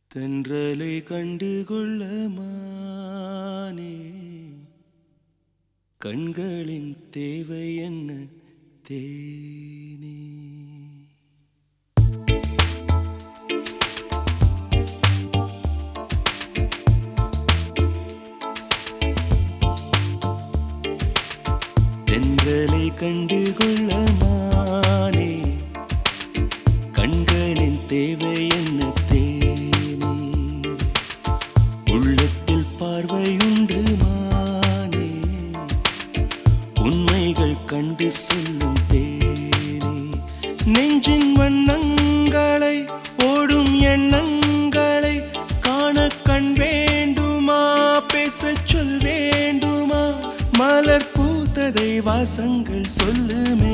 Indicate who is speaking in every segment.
Speaker 1: தென்றலை கண்டு கொள்ள மானே கண்களின் தேவை என்ன தேனே தென்றலை கண்டு கொள்ள மானே கண்களின் தேவை என்ன தேனே உள்ளத்தில் பார்வையுண்டு மானே உண்மைகள் கண்டு சொல்லும் தேனே நெஞ்சின் வண்ணங்களை ஓடும் எண்ணங்களை காண கண் வேண்டுமா பேசச் சொல் வேண்டுமா மலர் பூத்ததை வாசங்கள் சொல்லுமே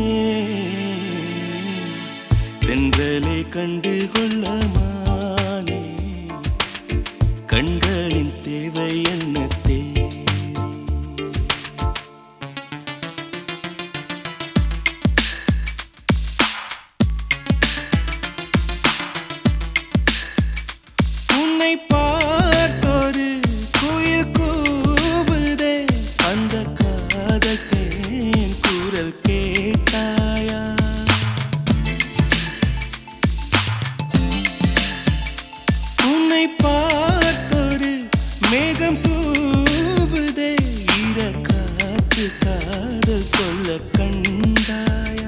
Speaker 1: தென்றலை கண்டு கொள்ளமானே கண்களின் தேவை என்ன தேவை உன்னை பார்த்தொரு குயில் கூவுதே அந்த காதத்தேன் குரல் கேட்டாயா உன்னை பார்த்தொரு மேகம் தூவுதே ஈர காற்று காதல் சொல்ல கண்டாயா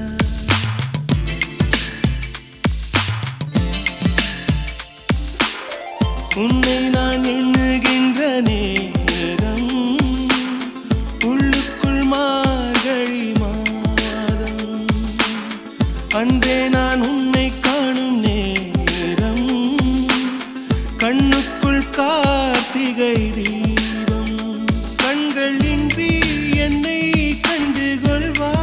Speaker 1: உன்னை நான் எண்ணுகின்ற நேரம் உள்ளுக்குள் மார்கழி மாதம் அன்றே நான் உன்னை காணும் நேரம் கண்ணுக்குள் கார்த்திகை தீபம் கண்கள் இன்றி என்னை கண்டு கொள்வாய்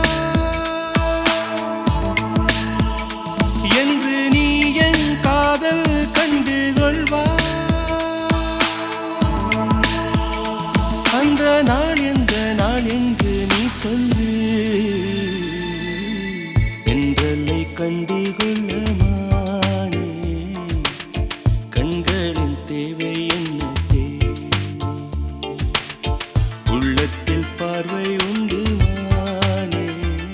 Speaker 1: என்று நீ என் காதல் கண்டு கொள்வாய் அந்த நாள் எந்த நாள் என்று நீ சொல்லு என்றலை கண்டு கொள்ளமானே கண்களின் தேவை என்ன தேவை உள்ளத்தில் பார்வை உண்டு மானே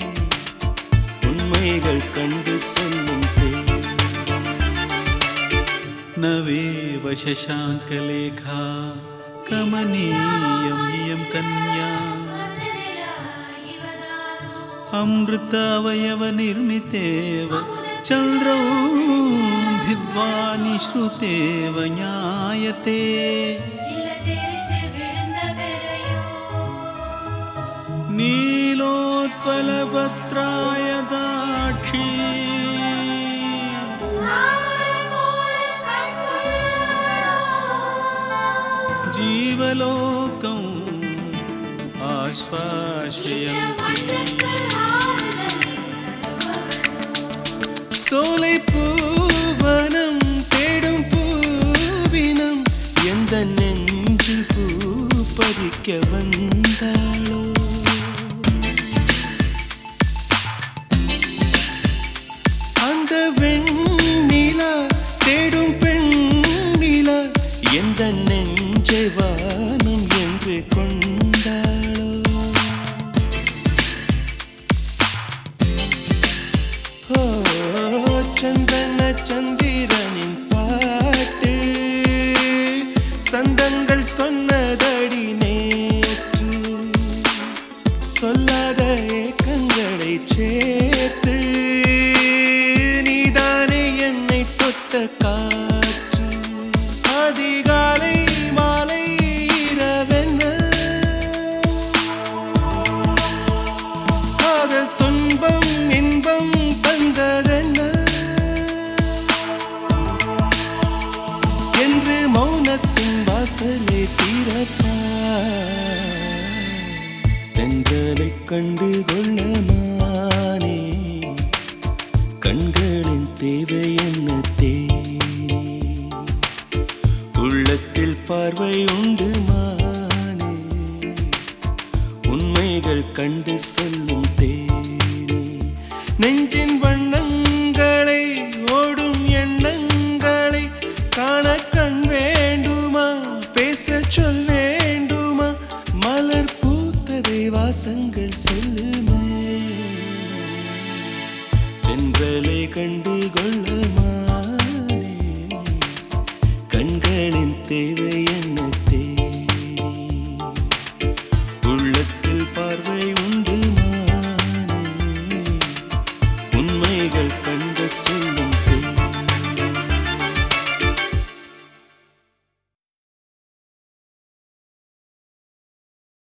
Speaker 1: உண்மைகள் கண்டு சொல்லும் தேவை
Speaker 2: नवेव शशाङ्कलेखा कमनीयं इयं कन्या अमृतावयवनिर्मितेव चन्द्रौ भिद्वा निःश्रुतेव ज्ञायते नीलोत्पलपत्राय दाक्षी जीवलोकम् आश्वासयन्ति
Speaker 1: சோலை பூவனம் தேடும் பூவினம் எந்த நெஞ்சில் பூ பறிக்க வந்தாளோ அந்த வெண்ணிலா தேடும் பெண்ணிலா எந்த நெஞ்சை வானம் என்று கொண்டாளோ ஓ, சந்தன சந்திரனின் பாட்டு சந்தங்கள் சொன்னதடி நேற்று சொல்லாத ஏக்கங்களை சேர்த்து நீதானே என்னை தொட்ட காற்று அதிகாலை மாலை இரவென்ன காதல் துன்பம் இன்பம் தந்ததென்ன என்று மௌனத்தின் வாசலை தீரப்பாய் தென்றலை கண்டு கொள்ளமானே கண்களின் தேவை என்ன தேனே உள்ளத்தில் பார்வை உண்டு மானே உண்மைகள் கண்டு சொல்லும் தேனே நெஞ்சின் வண்ணங்களை ஓடும் எண்ணங்களை காண கண் சொல் வேண்டுமா மலர் பூத்ததை வாசங்கள் சொல்லுமே தென்றலை கண்டு